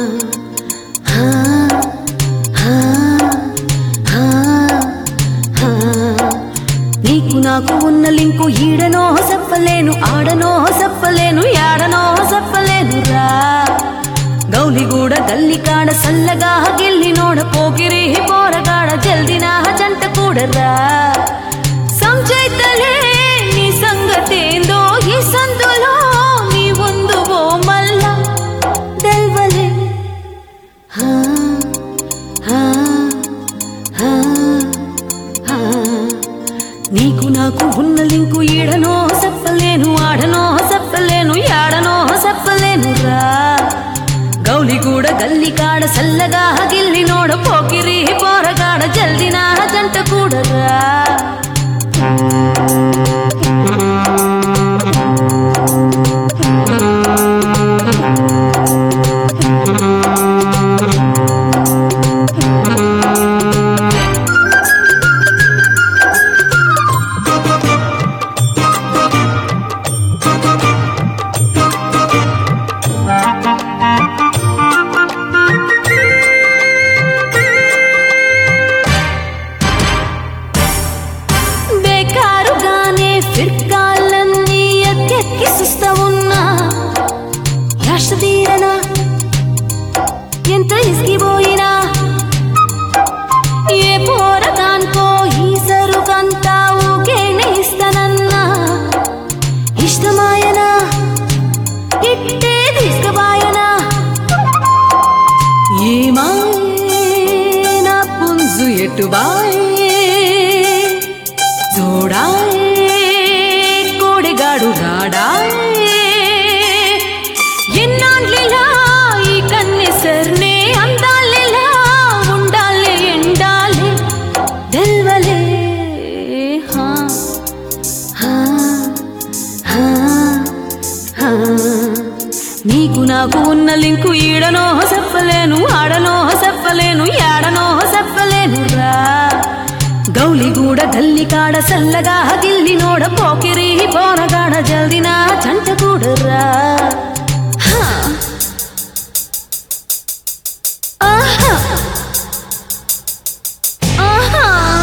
హా, హా, హా, హా. నీకు నాకు ఉన్న లింకు ఈడనో చెప్పలేను ఆడనో చెప్పలేను యాడనో చెప్పలేను రా గౌలిగూడ గల్లి కాడ సల్లగా గిల్లి నోడ పోకిరి పోరగాడ జల్దిన జంట కూడరా సంచైతలే నీ సంగతేందో ఈ సందులో నీ ఉందువో మల్ల దెల్వలే హా హా హా హా నీకు నాకు ఉన్న లింకు ఈడనో చెప్పలేను ఆడనో చెప్పలేను యాడనో చెప్పలేను రా గౌలిగూడ గల్లి కాడ సల్లగా గిల్లి నోడ పోకిరి పోరగాడ జల్దిన జంట కూడరా బేకారుగానే ఫిర్కాలన్నీ ఎత్తెక్కి సుస్తా ఉన్నా రాష్ట్ర తీరన ఎంత ఇసిగిపోయినా ఏ పోరదాన్కో ఈ సరుకంతా ఊకేనే ఇస్తానన్నా ఇష్టమాయనా ఇట్టే తీసుకుపాయనా ఏమాయే నా పుంజు ఎటుబాయే జోడాయే కోడిగాడు రాడాయే ఎన్నాళ్ళిలా ఈ కన్నెసర్నే అందాలిలా ఉండాలి ఎండాలి తెల్వలే హా హా హా హా నీకు నాకు ఉన్న లింకు ఈడనో చెప్పలేను ఆడనో చెప్పలేను యాడనో చెప్పలేను రా గౌలిగూడ గల్లి కాడ సల్లగా గిల్లి నోడ పోకిరి పోరగాడ జల్దిన జంట కూడరా హా. ఆహా. ఆహా.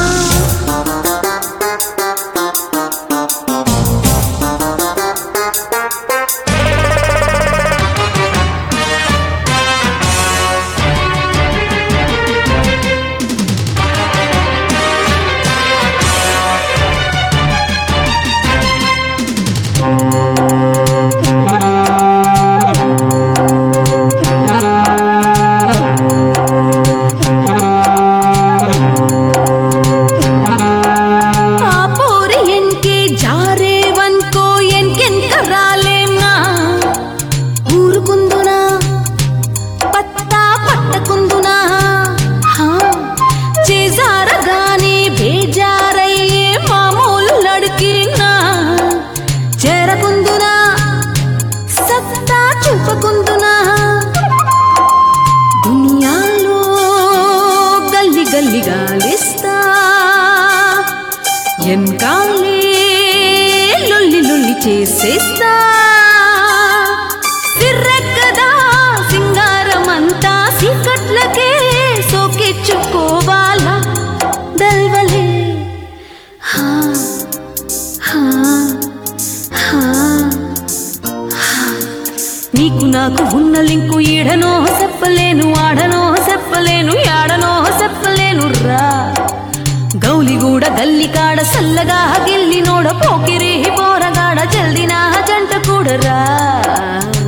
ಆ ಪೋರಿ ಎನ್ಕೆ ಜಾರೇವನ್ಕೋ ಎನ್ಕೆನ್ಕ ರಾಲೇಮ್ನಾ ఊరుకుందునా పత్తా పట్టకుందునా హా, చేజారగానే బేజారయ్యే మామూలు లడికినా చేరకుందునా సత్తా చూపకుందునా దునియాలో గల్లి గల్లి గాలిస్తా ఎంకాలే లొల్లి లొల్లి చేసేస్తా సిర్రెక్కదా సింగారమంతా సీకట్లకే సోకిచ్చుకోవాలా దల్వలే హా హా హా నీకు నాకు ఉన్న లింకు ఈడనో చెప్పలేను ఆడనో చెప్పలేను యాడనో చెప్పలేను రా గౌలిగూడ గల్లి కాడ సల్లగా గిల్లి నోడ పోకిరి పోరగాడ జల్దిన జంట కూడరా